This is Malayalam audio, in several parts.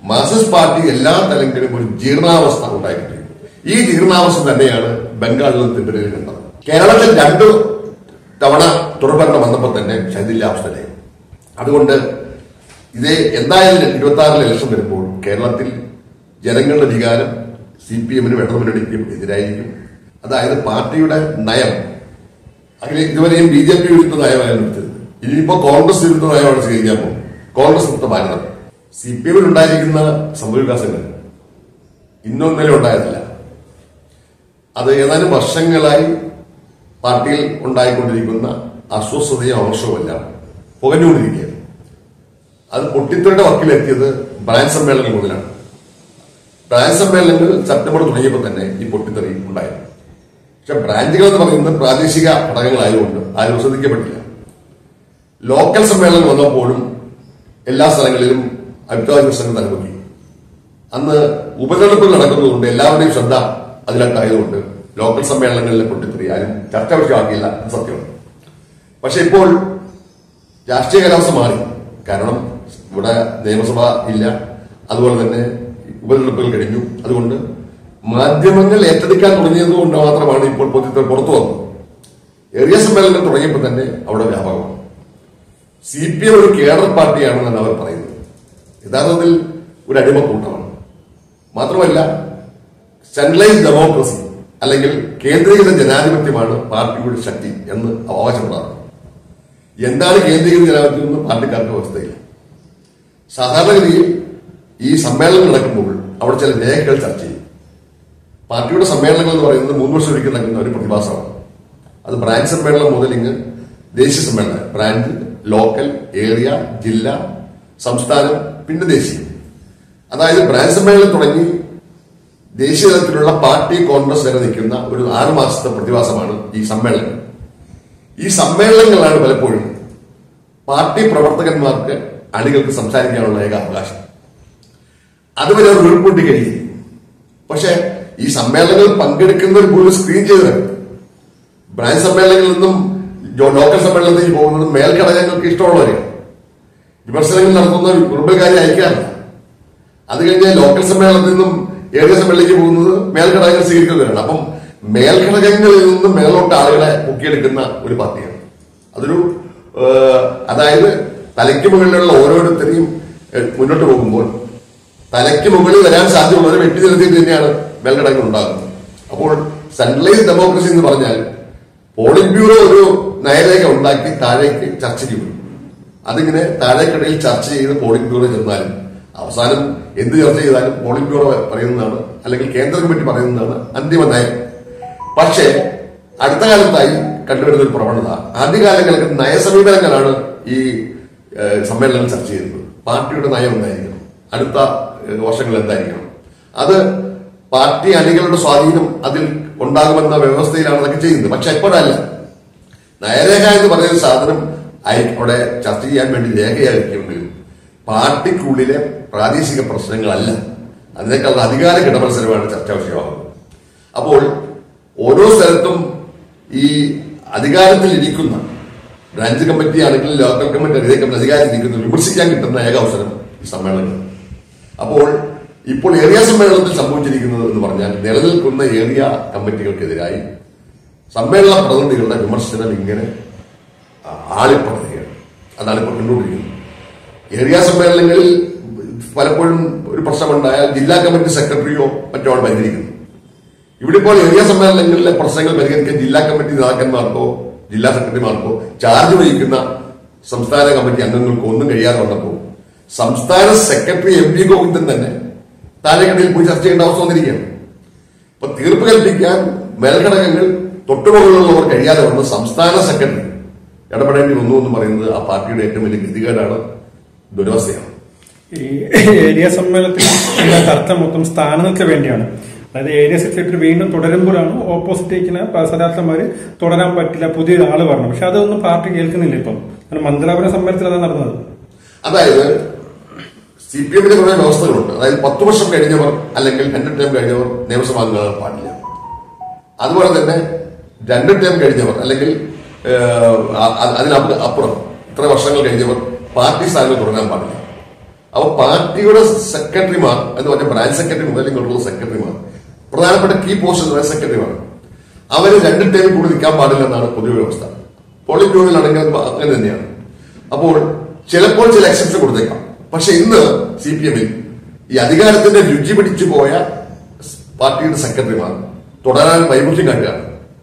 മാർക്സിസ്റ്റ് പാർട്ടി എല്ലാ തലങ്ങളിലും ഒരു ജീർണാവസ്ഥ ഉണ്ടായിക്കൊണ്ടിരിക്കുന്നു ഈ ജീർണാവസ്ഥ തന്നെയാണ് ബംഗാളിലും ത്രിപുരയിലും കണ്ടത് കേരളത്തിൽ രണ്ടു തവണ തുടർഭരണം വന്നപ്പോൾ തന്നെ ശൈഥില്യാവസ്ഥയായി അതുകൊണ്ട് ഇത് എന്തായാലും ഇരുപത്തി ആറിലെ ഇലക്ഷൻ വരുമ്പോൾ കേരളത്തിൽ ജനങ്ങളുടെ വികാരം സി പി എമ്മിനും ഇടതുമുന്നണിക്കും എതിരായിരിക്കും അതായത് പാർട്ടിയുടെ നയം അങ്ങനെ ഇതുവരെയും ബി ജെ പി വിരുദ്ധ നയമായിരുന്നു എടുത്തത് ഇനിയിപ്പോ കോൺഗ്രസ് വിരുദ്ധ നയമാണ് സ്വീകരിക്കാൻ പോകും കോൺഗ്രസ് മുക്ത ഭാരതം സി പി എമ്മിൽ ഉണ്ടായിരിക്കുന്ന സംഭവവികാസങ്ങൾ ഇന്നൊന്നലെ ഉണ്ടായതല്ല അത് ഏതാനും വർഷങ്ങളായി പാർട്ടിയിൽ ഉണ്ടായിക്കൊണ്ടിരിക്കുന്ന അസ്വസ്ഥതയും അമർഷവുമെല്ലാം പുകഞ്ഞുകൊണ്ടിരിക്കുകയാണ് അത് പൊട്ടിത്തെറിയുടെ വക്കിലെത്തിയത് ബ്രാഞ്ച് സമ്മേളനം മുതലാണ് ബ്രാഞ്ച് സമ്മേളനങ്ങൾ സെപ്റ്റംബർ തുടങ്ങിയപ്പോൾ തന്നെ ഈ പൊട്ടിത്തെറി ഉണ്ടായിരുന്നു പക്ഷെ ബ്രാഞ്ചുകൾ എന്ന് പറയുന്നത് പ്രാദേശിക ഘടകങ്ങളായതുകൊണ്ട് ആരും ശ്രദ്ധിക്കപ്പെട്ടില്ല ലോക്കൽ സമ്മേളനം വന്നപ്പോഴും എല്ലാ സ്ഥലങ്ങളിലും അഭിപ്രായ പ്രശ്നങ്ങൾ തലമുക്കി അന്ന് ഉപതെരഞ്ഞെടുപ്പ് നടക്കുന്നതുകൊണ്ട് എല്ലാവരുടെയും ശ്രദ്ധ അതിലൊട്ടായതുകൊണ്ട് ലോക്കൽ സമ്മേളനങ്ങളിലെ പൊട്ടിത്തെറി ആരും ചർച്ച വിഷയമാക്കിയില്ല എന്ന് സത്യമാണ് പക്ഷെ ഇപ്പോൾ രാഷ്ട്രീയ കാലാവസ്ഥ മാറി കാരണം ഇവിടെ നിയമസഭ ഇല്ല അതുപോലെ തന്നെ ഉപതെരഞ്ഞെടുപ്പുകൾ കഴിഞ്ഞു അതുകൊണ്ട് മാധ്യമങ്ങൾ ഏറ്റെടുക്കാൻ തുടങ്ങിയത് കൊണ്ട് മാത്രമാണ് ഇപ്പോൾ പൊതുത്തെ പുറത്തു വന്നത് ഏറിയ സമ്മേളനം തുടങ്ങിയപ്പോൾ തന്നെ അവിടെ വ്യാപകമാണ് സി പി എം ഒരു കേഡർ പാർട്ടിയാണെന്നാണ് അവർ പറയുന്നത് യഥാർത്ഥത്തിൽ ഒരു അടിമക്കൂട്ടമാണ് മാത്രമല്ല സെൻട്രലൈസ് ഡെമോക്രസി അല്ലെങ്കിൽ കേന്ദ്രീകൃത ജനാധിപത്യമാണ് പാർട്ടിയുടെ ശക്തി എന്ന് അവകാശപ്പെടാറുണ്ട് എന്താണ് കേന്ദ്രീകൃത ജനാധിപത്യം എന്ന് പാർട്ടിക്കാർക്ക് അവസ്ഥയില്ല സാധാരണഗതിയിൽ ഈ സമ്മേളനം നടക്കുമ്പോൾ അവിടെ ചില രേഖകൾ ചർച്ച ചെയ്യും പാർട്ടിയുടെ സമ്മേളനങ്ങൾ എന്ന് പറയുന്നത് മൂന്ന് വർഷം ഒരിക്കൽ നടക്കുന്ന ഒരു പ്രതിഭാസമാണ് അത് ബ്രാഞ്ച് സമ്മേളനം മുതൽ ഇങ്ങ് ദേശീയ സമ്മേളനം ബ്രാഞ്ച് ലോക്കൽ ഏരിയ ജില്ല സംസ്ഥാനം പിന്നെ ദേശീയം അതായത് ബ്രാഞ്ച് സമ്മേളനം തുടങ്ങി ദേശീയ തലത്തിലുള്ള പാർട്ടി കോൺഗ്രസ് വരെ നിൽക്കുന്ന ഒരു ആറ് മാസത്തെ പ്രതിഭാസമാണ് ഈ സമ്മേളനം ഈ സമ്മേളനങ്ങളാണ് പലപ്പോഴും പാർട്ടി പ്രവർത്തകന്മാർക്ക് അണികൾക്ക് സംസാരിക്കാനുള്ള ഏക അവകാശം അതുവരെ അവർ ഉൾപ്പൊട്ടി കഴിയും പക്ഷെ ഈ സമ്മേളനങ്ങളിൽ പങ്കെടുക്കുന്നവർ പോലും സ്ക്രീൻ ചെയ്ത് ബ്രാഞ്ച് സമ്മേളനങ്ങളിൽ നിന്നും ജോ- ലോക്കൽ സമ്മേളനത്തിൽ പോകുന്നത് മേൽഘടകങ്ങൾക്ക് ഇഷ്ടമുള്ളവരെയാണ് വിമർശനങ്ങൾ നടത്തുന്ന കുറുമ്പക്കാരെ അയക്കാറില്ല അത് കഴിഞ്ഞ് ലോക്കൽ സമ്മേളനത്തിൽ നിന്നും ഏരിയ സമ്മേളനത്തിലേക്ക് പോകുന്നത് മേൽഘടകങ്ങൾ സ്വീകരിക്കുന്നവരാണ് അപ്പം മേൽഘടകങ്ങളിൽ നിന്നും മേലോട്ട് ആളുകളെ പൊക്കിയെടുക്കുന്ന ഒരു പാർട്ടിയാണ് അതൊരു ഏഹ്, അതായത് തലയ്ക്ക് മുകളിലുള്ള ഓരോരുത്തരെയും ഏഹ്, മുന്നോട്ട് പോകുമ്പോൾ തലയ്ക്ക് മുകളിൽ വരാൻ സാധ്യതയുള്ളവരെ വെട്ടി നിർത്തിയിട്ട് തന്നെയാണ് മേൽഘടകങ്ങൾ ഉണ്ടാകുന്നത് അപ്പോൾ സെൻട്രലൈസ് ഡെമോക്രസി എന്ന് പറഞ്ഞാൽ പോളിറ്റ് ബ്യൂറോ ഒരു നയരേഖ ഉണ്ടാക്കി താഴേക്ക് ചർച്ച ചെയ്യും അതിങ്ങനെ താഴേക്കിടയിൽ ചർച്ച ചെയ്ത് പോളിറ്റ് ബ്യൂറോ ചെന്നാലും അവസാനം എന്ത് ചർച്ച ചെയ്താലും പോളിറ്റ് ബ്യൂറോ പറയുന്നതാണ് അല്ലെങ്കിൽ കേന്ദ്ര കമ്മിറ്റി പറയുന്നതാണ് അന്തിമ നയം പക്ഷേ അടുത്ത കാലത്തായി കണ്ടുവരുന്ന ഒരു പ്രവണത ആദ്യകാലങ്ങളിൽ നയസമീപനങ്ങളാണ് ഈ ഏഹ്, സമ്മേളനങ്ങൾ ചർച്ച ചെയ്യുന്നത് പാർട്ടിയുടെ നയം എന്തായിരിക്കണം അടുത്ത ഏഹ്, വർഷങ്ങൾ എന്തായിരിക്കണം അത് പാർട്ടി അണികളുടെ സ്വാധീനം അതിൽ ഉണ്ടാകുമെന്ന വ്യവസ്ഥയിലാണ് അതൊക്കെ ചെയ്യുന്നത് പക്ഷെ എപ്പോഴല്ല നയരേഖ എന്ന് പറയുന്ന സാധനം അയ- അവിടെ ചർച്ച ചെയ്യാൻ വേണ്ടി രേഖയായിരിക്കുമെങ്കിലും പാർട്ടിക്കുള്ളിലെ പ്രാദേശിക പ്രശ്നങ്ങളല്ല അതിനേക്കാൾ അധികാര കിടമത്സരമാണ് ചർച്ചാ വിഷയമാകുന്നത് അപ്പോൾ ഓരോ സ്ഥലത്തും ഈ അധികാരത്തിൽ ഇരിക്കുന്ന ബ്രാഞ്ച് കമ്മിറ്റി ആണെങ്കിലും ലോക്കൽ കമ്മിറ്റി അതേ കമ്മിറ്റി അധികാരത്തിൽ ഇരിക്കുന്ന വിമർശിക്കാൻ കിട്ടുന്ന ഏക അവസരം ഈ സമ്മേളനങ്ങൾ അപ്പോൾ ഇപ്പോൾ ഏരിയ സമ്മേളനത്തിൽ സംഭവിച്ചിരിക്കുന്നത് എന്ന് പറഞ്ഞാൽ നിലനിൽക്കുന്ന ഏരിയ കമ്മിറ്റികൾക്കെതിരായി സമ്മേളന പ്രതിനിധികളുടെ വിമർശനം ഇങ്ങനെ ആ, ആളിപ്പടരുകയാണ് അതാണ് ഇപ്പോൾ കണ്ടുകൊണ്ടിരിക്കുന്നത് ഏരിയ സമ്മേളനങ്ങളിൽ പലപ്പോഴും ഒരു പ്രശ്നമുണ്ടായാൽ ജില്ലാ കമ്മിറ്റി സെക്രട്ടറിയോ മറ്റോ ആണ് പരിഹരിക്കുന്നത് ഇവിടെ ഇപ്പോൾ ഏരിയ സമ്മേളനങ്ങളിലെ പ്രശ്നങ്ങൾ പരിഹരിക്കാൻ ജില്ലാ കമ്മിറ്റി നേതാക്കന്മാർക്കോ ജില്ലാ സെക്രട്ടറിമാർക്കോ ചാർജ് വഹിക്കുന്ന സംസ്ഥാന കമ്മിറ്റി അംഗങ്ങൾക്കോ ഒന്നും കഴിയാതെ വന്നപ്പോൾ സംസ്ഥാന സെക്രട്ടറി എം പി ഗോവിന്ദൻ തന്നെ താഴെക്കടയിൽ പോയി ചർച്ച ചെയ്യേണ്ട അവസ്ഥ വന്നിരിക്കുകയാണ് ഇപ്പൊ തീർപ്പ് കൽപ്പിക്കാൻ മേൽഘടകങ്ങൾ തൊട്ടുമുകളിലുള്ളവർ കഴിയാതെ വന്ന് സംസ്ഥാന സെക്രട്ടറി ഇടപെടേണ്ടി വന്നു എന്ന് പറയുന്നത് ആ പാർട്ടിയുടെ ഏറ്റവും വലിയ ഗതികേടാണ് ദുരവസ്ഥയാണ് ഈ ഏരിയ സമ്മേളനത്തിൽ ഉള്ള ചർച്ച മൊത്തം സ്ഥാനങ്ങൾക്ക് വേണ്ടിയാണ് അതായത് ഏരിയ സെക്രട്ടറി വീണ്ടും തുടരുമ്പോഴാണ് ഓപ്പോസിറ്റ് ഇരിക്കുന്ന സ്ഥാനാർത്ഥിമാര് തുടരാൻ പറ്റില്ല പുതിയ ആള് പറഞ്ഞു പക്ഷെ അതൊന്നും പാർട്ടി കേൾക്കുന്നില്ല ഇപ്പം കാരണം മന്ത്രാപുരം സമ്മേളനത്തിൽ അതാണ് നടന്നത് അതായത് സി പി എമ്മിന്റെ കുറെ വ്യവസ്ഥകളുണ്ട് അതായത് പത്ത് വർഷം കഴിഞ്ഞവർ അല്ലെങ്കിൽ രണ്ട് ടൈം കഴിഞ്ഞവർ നിയമസഭാ അംഗങ്ങളാകാൻ പാടില്ല അതുപോലെ തന്നെ രണ്ട് ടൈം കഴിഞ്ഞവർ അല്ലെങ്കിൽ ഏഹ്, അ- അ- അതിനപ്പുറം അപ്പുറം ഇത്ര വർഷങ്ങൾ കഴിഞ്ഞവർ പാർട്ടി സ്ഥാനങ്ങൾ തുടങ്ങാൻ പാടില്ല അപ്പൊ പാർട്ടിയുടെ സെക്രട്ടറിമാർ എന്ന് പറഞ്ഞ ബ്രാഞ്ച് സെക്രട്ടറി മുതൽ ഇങ്ങോട്ടുള്ള സെക്രട്ടറിമാർ പ്രധാനപ്പെട്ട കീ പോസ്റ്റ് എന്ന് പറയുന്ന സെക്രട്ടറിമാർ അവര് രണ്ട് ടൈം കൂടി നിൽക്കാൻ പാടില്ലെന്നാണ് പൊതുവെ വ്യവസ്ഥ പോളിംഗ് ബ്യൂറോയിലാണെങ്കിൽ അത് അങ്ങനെ തന്നെയാണ് അപ്പോൾ ചിലപ്പോൾ ചില എക്സെപ്ഷൻ കൊടുത്തേക്കാം പക്ഷെ ഇന്ന് സി പി എമ്മിൽ ഈ അധികാരത്തിന്റെ രുചി പിടിച്ചു പോയ പാർട്ടിയുടെ സെക്രട്ടറിമാർ തുടരാൻ വൈമുഖ്യം കാട്ടുകയാണ്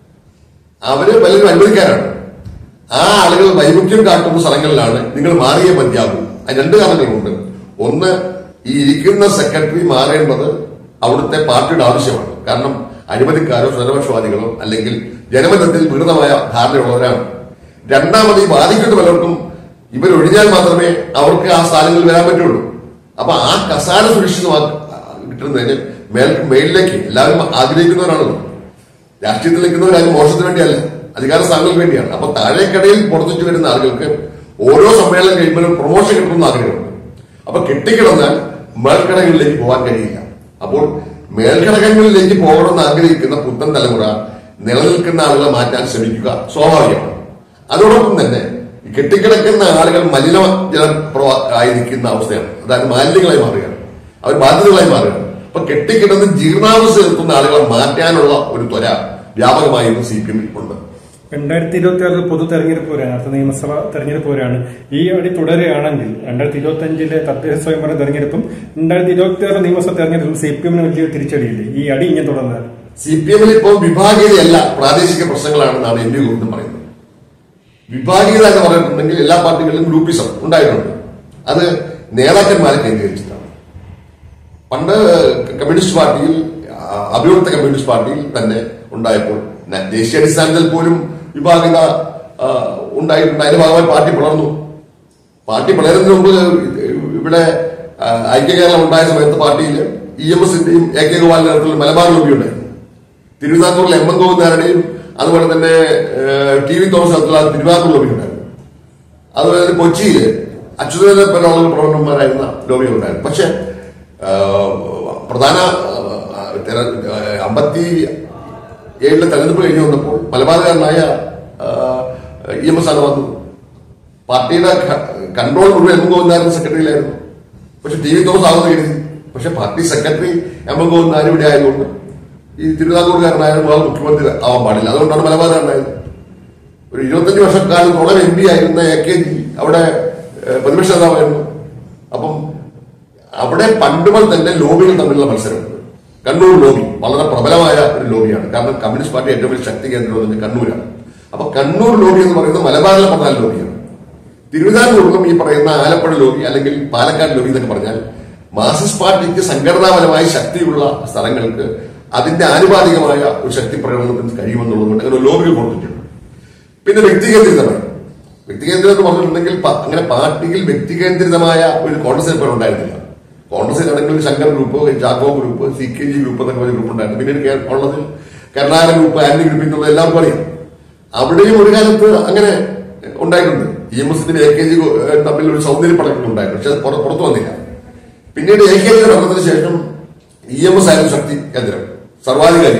അവര് പലരും അനുവദിക്കാനാണ് ആ ആളുകൾ വൈമുഖ്യം കാട്ടുന്ന സ്ഥലങ്ങളിലാണ് നിങ്ങൾ മാറിയേ മതിയാകൂ അതിന് രണ്ട് കാരണങ്ങളുണ്ട് ഒന്ന് ഈ ഇരിക്കുന്ന സെക്രട്ടറി മാറേണ്ടത് അവിടുത്തെ പാർട്ടിയുടെ ആവശ്യമാണ് കാരണം അഴിമതിക്കാരോ സ്വരപക്ഷവാദികളോ അല്ലെങ്കിൽ ജനമതത്തിൽ വികൃതമായ ധാരണയുള്ളവരാണ് രണ്ടാമത് ഈ ബാധിക്കുന്ന പലർക്കും ഇവരൊഴിഞ്ഞാൽ മാത്രമേ അവർക്ക് ആ സ്ഥാനങ്ങളിൽ വരാൻ പറ്റുള്ളൂ അപ്പൊ ആ കസാല സുരക്ഷിതമാക്കി കിട്ടുന്നതിന് മേൽ മേലിലേക്ക് എല്ലാവരും ആഗ്രഹിക്കുന്നവരാണല്ലോ രാഷ്ട്രീയത്തിൽ നിൽക്കുന്നവരാരും മോശത്തിന് വേണ്ടിയല്ല അധികാര സ്ഥാനങ്ങൾക്ക് വേണ്ടിയാണ് അപ്പൊ താഴേക്കടയിൽ പുറത്തുവച്ച് വരുന്ന ആളുകൾക്ക് ഓരോ സമ്മേളനം കഴിയുമ്പോഴും പ്രൊമോഷൻ കിട്ടണമെന്ന് ആഗ്രഹമുണ്ട് അപ്പൊ കെട്ടിക്കിടന്നാൽ മേൽക്കടകളിലേക്ക് പോകാൻ കഴിയില്ല അപ്പോൾ മേൽക്കടകങ്ങളിലേക്ക് പോകണമെന്ന് ആഗ്രഹിക്കുന്ന പുത്തൻ തലമുറ നിലനിൽക്കുന്ന ആളുകളെ മാറ്റാൻ ശ്രമിക്കുക സ്വാഭാവികമാണ് അതോടൊപ്പം തന്നെ ഈ കെട്ടിക്കിടക്കുന്ന ആളുകൾ മലിന ജലം പ്രവാ- ആയിരിക്കുന്ന അവസ്ഥയാണ് അതായത് മാലിന്യങ്ങളായി മാറുകയാണ് അവർ ബാധ്യതകളായി മാറുകയാണ് അപ്പൊ കെട്ടിക്കിടന്ന് ജീർണാവസ്ഥ എത്തുന്ന ആളുകളെ മാറ്റാനുള്ള ഒരു ത്വര വ്യാപകമായി ഇന്ന് സി പി എമ്മിൽ ഉണ്ട് രണ്ടായിരത്തി ഇരുപത്തി ആറിൽ പൊതു തെരഞ്ഞെടുപ്പ് വരാണ് അടുത്ത നിയമസഭ തെരഞ്ഞെടുപ്പ് വരാണ് ഈ അടി തുടരുകയാണെങ്കിൽ രണ്ടായിരത്തി ഇരുപത്തി അഞ്ചിലെ തദ്ദേശ സ്വയംഭരണ തെരഞ്ഞെടുപ്പും രണ്ടായിരത്തി ഇരുപത്തി ആറ് നിയമസഭ തെരഞ്ഞെടുപ്പും സി പി എമ്മിന് വലിയ തിരിച്ചടിയില്ലേ ഈ അടി ഇങ്ങനെ തുടർന്നാൽ സി പി എമ്മിൽ ഇപ്പോൾ വിഭാഗീയതയല്ല പ്രാദേശിക പ്രശ്നങ്ങളാണെന്നാണ് എം പി ഗോവിന്ദൻ പറയുന്നത് വിഭാഗീയത എന്ന് പറഞ്ഞിട്ടുണ്ടെങ്കിൽ എല്ലാ പാർട്ടികളിലും ഗ്രൂപ്പിസം ഉണ്ടായിട്ടുണ്ട് അത് നേതാക്കന്മാരെ കേന്ദ്രീകരിച്ചിട്ടാണ് പണ്ട് കമ്മ്യൂണിസ്റ്റ് പാർട്ടിയിൽ ആ, അഭിവൃദ്ധ കമ്മ്യൂണിസ്റ്റ് പാർട്ടിയിൽ തന്നെ ഉണ്ടായപ്പോൾ ന- ദേശീയ അടിസ്ഥാനത്തിൽ പോലും വിഭാഗീയത ആ, ഉണ്ടായിട്ടുണ്ട് അതിന്റെ ഭാഗമായി പാർട്ടി പിളർന്നു പാർട്ടി പിളരുന്നതിന് മുമ്പ് ഇവിടെ ആ, ഐക്യകേരളം ഉണ്ടായ സമയത്ത് പാർട്ടിയിൽ ഇ എം എസിന്റെയും എ കെ ഗോപാലിന്റെ നേതൃത്വത്തിൽ മലബാർ ലോബി ഉണ്ടായിരുന്നു തിരുവിതാംകൂറിൽ എം എൻ ഗോവിന്ദാരുടെയും അതുപോലെ തന്നെ ഏഹ്, ടി വി തോമസ് നേതൃത്വത്തിലുള്ള തിരുവിതാംകൂർ ലോബി ഉണ്ടായിരുന്നു അതുപോലെ തന്നെ കൊച്ചിയിൽ അച്യുതനെ പോലെ ആളുകൾ പ്രവർത്തകന്മാരായിരുന്ന ലോബികൾ ഉണ്ടായിരുന്നു പക്ഷെ ഏഹ്, പ്രധാന ഏഹ്, തെര- ഏഹ്, അമ്പത്തി ഏഴിലെ തെരഞ്ഞെടുപ്പ് കഴിഞ്ഞു വന്നപ്പോൾ മലബാറുകാരനായ ഇ എം എസ് ആണ് വന്നത് പാർട്ടിയുടെ ക- കൺട്രോൾ മുഴുവൻ എം ഗോവിന്ദാരൻ സെക്രട്ടറിയിലായിരുന്നു പക്ഷെ ടി വി തോമസ് ആവുന്ന കരുതി പക്ഷെ party secretary M M Govindan ഇവിടെ ആയതുകൊണ്ട് ഈ തിരുവിതാംകൂറുകാരനായാലും ആൾ മുഖ്യമന്ത്രി ആവാൻ പാടില്ല അതുകൊണ്ടാണ് മലബാറുകാരനായത് ഒരു ഇരുപത്തഞ്ച് വർഷക്കാലത്തോളം എം പി ആയിരുന്ന എ കെ ജി അവിടെ ഏഹ്, പ്രതിപക്ഷ നേതാവായിരുന്നു അപ്പം അവിടെ പണ്ട് മുതൽ തന്നെ ലോബികൾ തമ്മിലുള്ള മത്സരമുണ്ട് കണ്ണൂർ ലോബി വളരെ പ്രബലമായ ഒരു ലോബിയാണ് കാരണം കമ്മ്യൂണിസ്റ്റ് പാർട്ടി ഏറ്റവും വലിയ ശക്തി കേന്ദ്രം എന്ന് പറഞ്ഞാൽ കണ്ണൂരാണ് അപ്പൊ കണ്ണൂർ ലോബി എന്ന് പറയുന്നത് മലബാറിലെ പ്രധാന ലോബിയാണ് തിരുവിതാംകൂറിലും ഈ പറയുന്ന ആലപ്പുഴ ലോബി അല്ലെങ്കിൽ പാലക്കാട് ലോബി എന്നൊക്കെ പറഞ്ഞാൽ മാർക്സിസ്റ്റ് പാർട്ടിക്ക് സംഘടനാപരമായി ശക്തിയുള്ള സ്ഥലങ്ങൾക്ക് അതിന്റെ ആനുപാതികമായ ഒരു ശക്തി പ്രകടനത്തിന് കഴിയുമെന്നുള്ളതുകൊണ്ട് അങ്ങനെ ലോബികൾ കൊടുത്തിട്ടുണ്ട് പിന്നെ വ്യക്തികേന്ദ്രിതമായി വ്യക്തികേന്ദ്രം എന്ന് പറഞ്ഞിട്ടുണ്ടെങ്കിൽ പ- അങ്ങനെ പാർട്ടിയിൽ വ്യക്തികേന്ദ്രിതമായ ഒരു കോൺഗ്രസ് ഇപ്പോൾ ഉണ്ടായിരുന്നില്ല കോൺഗ്രസിലാണെങ്കിൽ ശങ്കർ ഗ്രൂപ്പ് ജാക്കോ group C K G group എന്നൊക്കെ പറഞ്ഞ ഗ്രൂപ്പ് ഉണ്ടായിരുന്നു പിന്നീട് കേ- ഉള്ളത് കരുണാകര ഗ്രൂപ്പ് ആന്റി ഗ്രൂപ്പ് എന്നുള്ള എല്ലാവർക്കും അറിയാം അവിടെയും ഒരു കാലത്ത് അങ്ങനെ ഉണ്ടായിട്ടുണ്ട് ഇ എം എസിന്റെ എ കെ ജി തമ്മിൽ ഒരു സൗന്ദര്യ പടക്കം ഉണ്ടായിരുന്നു പക്ഷെ അത് പുറ- പുറത്തു വന്നില്ല പിന്നീട് എ കെ ജിയുടെ ഭരണത്തിന് ശേഷം ഇ എം എസ് ആയിരുന്നു ശക്തി കേന്ദ്രം സർവാധികാരി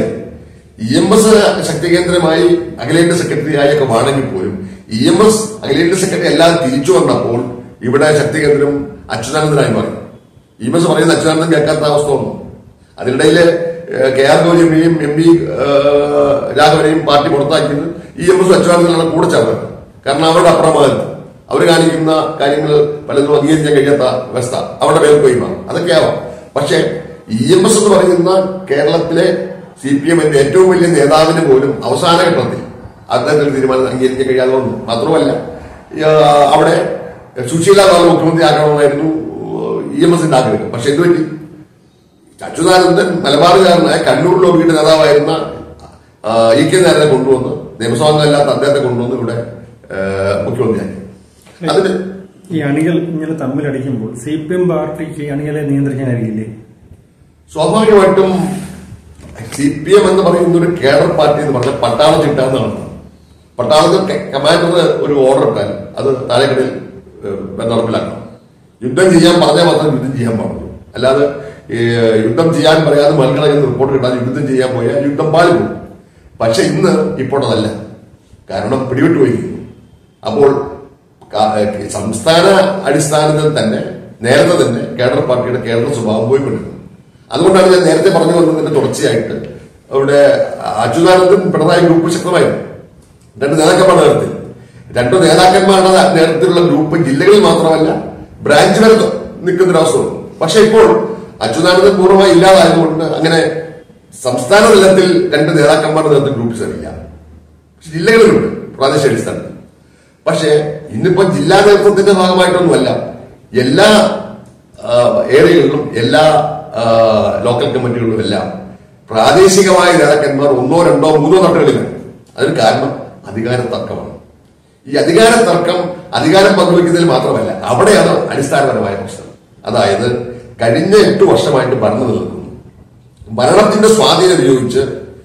ഇ എം എസ് ശക്തി കേന്ദ്രമായി അഖിലേന്ത്യാ സെക്രട്ടറി ആയൊക്കെ വാണെങ്കിൽ പോലും ഇ എം എസ് അഖിലേന്ത്യാ സെക്രട്ടറി എല്ലാം തിരിച്ചു വന്നപ്പോൾ ഇവിടെ ശക്തി കേന്ദ്രം അച്യുതാനന്ദനായി മാറി ഇ എം എസ് പറയുന്ന അച്യുതാനന്ദൻ കേൾക്കാത്ത അവസ്ഥ വന്നു അതിനിടയിൽ കെ ആർ ഗൗരിയമ്മയും എം പി രാഘവനെയും പാർട്ടി പുറത്താക്കിയത് ഇ എം എസ് അച്യുതാനന്ദനാണ് കൂടെ ചേർന്നത് കാരണം അവരുടെ അപ്രമാദിത്വം അവർ കാണിക്കുന്ന കാര്യങ്ങൾ പലതും അംഗീകരിക്കാൻ കഴിയാത്ത അവസ്ഥ അവരുടെ മേൽക്കൊയ്മ അതൊക്കെ ആവാം പക്ഷേ ഇ എം എസ് എന്ന് പറയുന്ന കേരളത്തിലെ സി പി എമ്മിന്റെ ഏറ്റവും വലിയ നേതാവിന് പോലും അവസാന ഘട്ടത്തിൽ അദ്ദേഹത്തിന് തീരുമാനം അംഗീകരിക്കാൻ കഴിയാതെ വന്നു മാത്രമല്ല ആ, അവിടെ സുശീല ബാബു മുഖ്യമന്ത്രി ആക്കണമെന്നായിരുന്നു ഇ എം എസിന്റെ ആഗ്രഹം പക്ഷെ എന്തുപറ്റി അച്യുതാനന്ദൻ മലബാറുകാരനായ കണ്ണൂർ ലോബിയുടെ നേതാവായിരുന്ന ആ, ഇ കെ നായരനെ കൊണ്ടുവന്ന് നിയമസഭാംഗമല്ലാത്ത അദ്ദേഹത്തെ കൊണ്ടുവന്ന് ഇവിടെ ആ, മുഖ്യമന്ത്രിയാക്കി അതിന് ഈ അണികൾ ഇങ്ങനെ തമ്മിലടിക്കുമ്പോൾ സി പി എം പാർട്ടിക്ക് ഈ അണികളെ നിയന്ത്രിക്കാൻ കഴിയില്ലേ സ്വാഭാവികമായിട്ടും സി പി എം എന്ന് പറയുന്ന ഒരു കേഡർ പാർട്ടി എന്ന് പറഞ്ഞാൽ പട്ടാള ചിട്ട എന്നാണ് പട്ടാളത്തിൽ ക- കമാൻഡർ ഒരു ഓർഡർ ഇട്ടാൽ അത് താഴെക്കടയിൽ ഏഹ്, നടപ്പിലാക്കണം യുദ്ധം ചെയ്യാൻ പറഞ്ഞാൽ മാത്രം യുദ്ധം ചെയ്യാൻ പാടുള്ളൂ അല്ലാതെ ഈ, യുദ്ധം ചെയ്യാൻ പറയാതെ മൽക്കടയിൽ റിപ്പോർട്ട് കിട്ടാതെ യുദ്ധം ചെയ്യാൻ പോയാൽ യുദ്ധം പാളിപ്പോകും പക്ഷെ ഇന്ന് ഇപ്പോൾ അതല്ല കാരണം പിടിവിട്ടു പോയിരിക്കുന്നു അപ്പോൾ ക- ഏഹ്, സംസ്ഥാന അടിസ്ഥാനത്തിൽ തന്നെ നേരത്തെ തന്നെ കേഡർ പാർട്ടിയുടെ കേഡർ സ്വഭാവം പോയിക്കൊണ്ടിരുന്നത് അതുകൊണ്ടാണ് ഞാൻ നേരത്തെ പറഞ്ഞു വന്നതിന്റെ തുടർച്ചയായിട്ട് അവിടെ അച്യുതാനന്ദൻ പിണറായി ഗ്രൂപ്പ് ശക്തമായിരുന്നു രണ്ട് നേതാക്കന്മാരുടെ നേതൃത്വത്തിൽ രണ്ടു നേതാക്കന്മാരുടെ നേതൃത്വത്തിലുള്ള ഗ്രൂപ്പ് ജില്ലകളിൽ മാത്രമല്ല ബ്രാഞ്ച് വരെ നിൽക്കുന്ന ഒരവസ്ഥ വന്നു പക്ഷെ ഇപ്പോൾ അച്യുതാനന്ദൻ പൂർണ്ണമായി ഇല്ലാതായതുകൊണ്ട് അങ്ങനെ സംസ്ഥാന തലത്തിൽ രണ്ട് നേതാക്കന്മാരുടെ നേതൃത്വം ഗ്രൂപ്പ്സില്ല പക്ഷെ ജില്ലകളിലുണ്ട് പ്രാദേശിക അടിസ്ഥാനത്തിൽ പക്ഷേ ഇന്നിപ്പോ ജില്ലാ നേതൃത്വത്തിന്റെ ഭാഗമായിട്ടൊന്നുമല്ല എല്ലാ ആ, ഏരിയകളിലും എല്ലാ ആ, ലോക്കൽ കമ്മിറ്റികളിലും എല്ലാം പ്രാദേശികമായ നേതാക്കന്മാർ ഒന്നോ രണ്ടോ മൂന്നോ തട്ടുകളിലാണ് അതിന് കാരണം അധികാര തർക്കമാണ് ഈ അധികാര തർക്കം അധികാരം പങ്കുവയ്ക്കുന്നതിൽ മാത്രമല്ല അവിടെയാണ് അടിസ്ഥാനപരമായ പ്രശ്നം അതായത് കഴിഞ്ഞ എട്ട് വർഷമായിട്ട് ഭരണം നിലനിൽക്കുന്നു ഭരണത്തിന്റെ സ്വാധീനം ഉപയോഗിച്ച്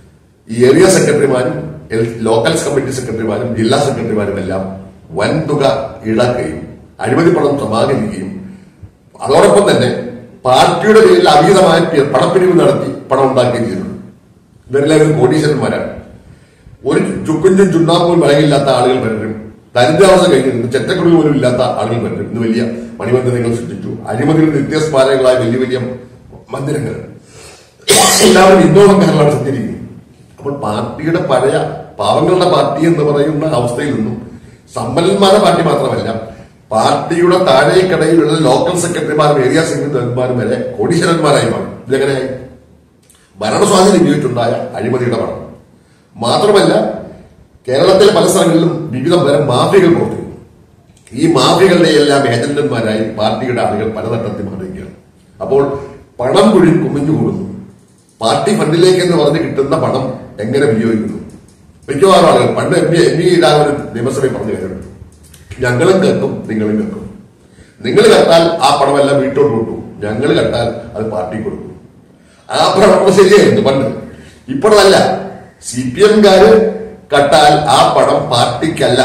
ഈ ഏരിയ സെക്രട്ടറിമാരും എൽ- ലോക്കൽ കമ്മിറ്റി സെക്രട്ടറിമാരും ജില്ലാ സെക്രട്ടറിമാരും എല്ലാം വൻതുക ഈടാക്കുകയും അഴിമതി പണം സമാഹരിക്കുകയും അതോടൊപ്പം തന്നെ പാർട്ടിയുടെ പേരിൽ അമിതമായ പി- പണപ്പിരിവ് നടത്തി പണം ഉണ്ടാക്കുകയും ചെയ്തിട്ടുണ്ട് ഇവരെല്ലാവരും കോടീശ്വരന്മാരാണ് ഒരു ചുക്കുഞ്ചും ചുണ്ണാമ്പും വിളയില്ലാത്ത ആളുകൾ പലരും ദരിദ്രാവസ്ഥ കഴിഞ്ഞിരുന്നു ചെറ്റക്കുടി പോലും ഇല്ലാത്ത ആളുകൾ പലരും ഇന്ന് വലിയ മണിമന്ദിരങ്ങൾ സൃഷ്ടിച്ചു അഴിമതിയുടെ നിത്യസ്മാരകങ്ങളായ വലിയ വലിയ മന്ദിരങ്ങൾ എല്ലാവരും ഇന്നോളം കേരളമാണ് സഞ്ചരിക്കുന്നത് അപ്പോൾ പാർട്ടിയുടെ പഴയ പാവങ്ങളുടെ പാർട്ടി എന്ന് പറയുന്ന അവസ്ഥയിൽ നിന്നും സമ്പന്നന്മാരുടെ പാർട്ടി മാത്രമല്ല പാർട്ടിയുടെ താഴേക്കടയിലുള്ള ലോക്കൽ സെക്രട്ടറിമാരും ഏരിയ സെക്രട്ടറിമാരും വരെ കോടീശ്വരന്മാരായി മാറും ഇതെങ്ങനെയായി ഭരണസ്വാധീനം ഉപയോഗിച്ചുണ്ടായ അഴിമതിയുടെ പണം മാത്രമല്ല കേരളത്തിലെ പല സ്ഥലങ്ങളിലും വിവിധ തരം മാഫിയകൾ പ്രവർത്തിക്കുന്നു ഈ മാഫിയകളുടെ എല്ലാം ഏജന്റന്മാരായി പാർട്ടിയുടെ ആളുകൾ പലതട്ടത്തിൽ മാറിയിരിക്കുകയാണ് അപ്പോൾ പണം കുഴി കുമിഞ്ഞു കൂടുന്നു പാർട്ടി ഫണ്ടിലേക്ക് എന്ന് പറഞ്ഞ് കിട്ടുന്ന പണം എങ്ങനെ വിനിയോഗിക്കുന്നു മിക്കവാറും ആളുകൾ പണ്ട് എം പി എം പി ഇടാൻ നിയമസഭയിൽ പറഞ്ഞു കഴിഞ്ഞിട്ടുണ്ട് ഞങ്ങളും കേൾക്കും നിങ്ങളും കേൾക്കും നിങ്ങൾ കട്ടാൽ ആ പണമെല്ലാം വീട്ടോട്ട് വിട്ടു ഞങ്ങൾ കട്ടാൽ അത് പാർട്ടി കൊടുക്കും ആ പ്രവർത്തനം ശരിയായിരുന്നു പണ്ട് ഇപ്പോഴല്ല സി പി എംകാര് കട്ടാൽ ആ പണം പാർട്ടിക്കല്ല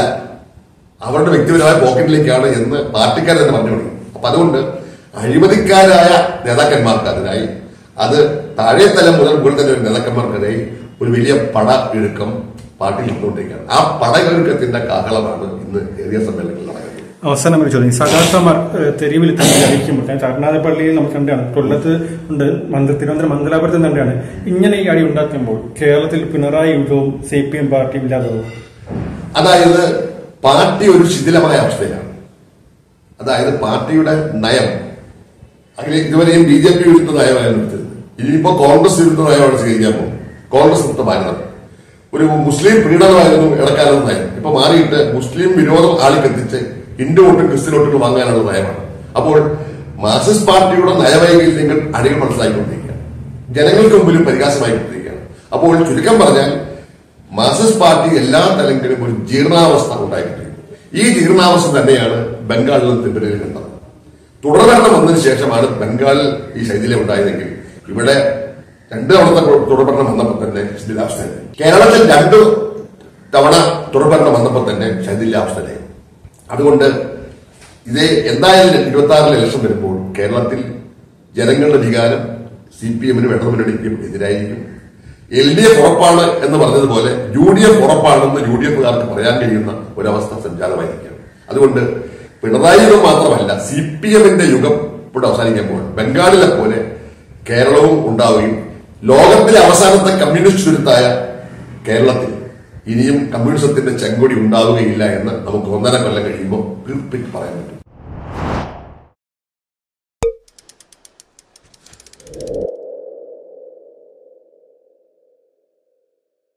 അവരുടെ വ്യക്തിപരമായ പോക്കറ്റിലേക്കാണ് എന്ന് പാർട്ടിക്കാർ തന്നെ പറഞ്ഞു തുടങ്ങി അപ്പൊ അതുകൊണ്ട് അഴിമതിക്കാരായ നേതാക്കന്മാർക്ക് അതിനായി അത് താഴെ തലം മുതൽ മുകളിൽ തന്നെ ഒരു നേതാക്കന്മാർക്കിടയിൽ ഒരു വലിയ പട ഇഴുക്കം പാർട്ടിയിൽ നടന്നുകൊണ്ടിരിക്കുകയാണ് ആ പടയൊഴുക്കത്തിന്റെ കാഹളമാണ് ഇന്ന് ഏരിയ സമ്മേളനങ്ങളിൽ നടക്കുന്നത് അവസാനം ഒരു ചോദ്യം സഖാക്കന്മാർ ഏഹ്, തെരുവിൽ തന്നെ അടിക്കുമ്പോൾ ഞാൻ കർണാടകപ്പള്ളിയിൽ നമുക്ക് കണ്ടാണ് കൊല്ലത്ത് ഉണ്ട് മന്ദ തിരുവനന്തപുരം മംഗലാപുരത്ത് കണ്ടാണ് ഇങ്ങനെ ഈ അടി ഉണ്ടാക്കുമ്പോൾ കേരളത്തിൽ പിണറായി യുഗവും സി പി എം പാർട്ടിയും ഇല്ലാതാവും അതായത് പാർട്ടി ഒരു ശിഥിലമായ അവസ്ഥയിലാണ് അതായത് പാർട്ടിയുടെ നയം അങ്ങനെ ഇതുവരെയും ബി ജെ പി വിരുദ്ധ നയമായിരുന്നു എടുത്തത് ഇനിയിപ്പോ കോൺഗ്രസ് വിരുദ്ധ നയമാണ് സ്വീകരിക്കാൻ പോകും കോൺഗ്രസ് മുക്ത ഭാരതം ഒരു മുസ്ലിം പ്രീണനമായിരുന്നു ഇടക്കാലത്ത് നയം ഇപ്പൊ മാറിയിട്ട് മുസ്ലിം വിരോധം ആളിക്കെത്തിച്ച് ഹിന്ദു വോട്ടും ക്രിസ്ത്യൻ വോട്ടുകൾ വാങ്ങാനുള്ള നയമാണ് അപ്പോൾ മാർക്സിസ്റ്റ് പാർട്ടിയുടെ നയവൈകല്യങ്ങൾ അണികൾ മനസ്സിലാക്കിക്കൊണ്ടിരിക്കുകയാണ് ജനങ്ങൾക്ക് മുമ്പിലും പരിഹാസമായിക്കൊണ്ടിരിക്കുകയാണ് അപ്പോൾ ചുരുക്കം പറഞ്ഞാൽ മാർക്സിസ്റ്റ് പാർട്ടി എല്ലാ തലങ്ങളിലും ഒരു ജീർണാവസ്ഥ ഉണ്ടായിക്കൊണ്ടിരിക്കുന്നു ഈ ജീർണാവസ്ഥ തന്നെയാണ് ബംഗാളിലും ത്രിപുരയിലും കണ്ടത് തുടർഭരണം വന്നതിന് ശേഷമാണ് ബംഗാളിൽ ഈ ശൈഥില്യം ഉണ്ടായതെങ്കിൽ ഇവിടെ രണ്ട് തവണത്തെ തുടർഭരണം വന്നപ്പോൾ തന്നെ ശിഥിലാവസ്ഥയായി കേരളത്തിൽ രണ്ട് തവണ തുടർഭരണം വന്നപ്പോൾ തന്നെ ശൈഥില്യാവസ്ഥയായി അതുകൊണ്ട് ഇത് എന്തായാലും ഇരുപത്തി ആറിലെ ഇലക്ഷൻ വരുമ്പോൾ കേരളത്തിൽ ജനങ്ങളുടെ വികാരം സി പി എമ്മിനും ഇടതുമുന്നണിക്കും എതിരായിരിക്കും എൽ ഡി എഫ് ഉറപ്പാണ് എന്ന് പറഞ്ഞതുപോലെ യു ഡി എഫ് ഉറപ്പാണെന്ന് യു ഡി എഫുകാർക്ക് പറയാൻ കഴിയുന്ന ഒരവസ്ഥ സംജാതമായിരിക്കുകയാണ് അതുകൊണ്ട് പിണറായി യുഗം മാത്രമല്ല സി പി എമ്മിന്റെ യുഗം ഇവിടെ അവസാനിക്കാൻ പോവാണ് ബംഗാളിലെ പോലെ കേരളവും ഉണ്ടാവുകയും ലോകത്തിലെ അവസാനത്തെ കമ്മ്യൂണിസ്റ്റ് ചുരുത്തായ കേരളത്തിൽ ഇനിയും കമ്മ്യൂണിസത്തിന്റെ ചെങ്കൊടി ഉണ്ടാവുകയില്ല എന്ന് നമുക്ക് ഒന്നര കൊല്ലം കഴിയുമ്പോൾ തീർപ്പിച്ച് പറയാൻ പറ്റും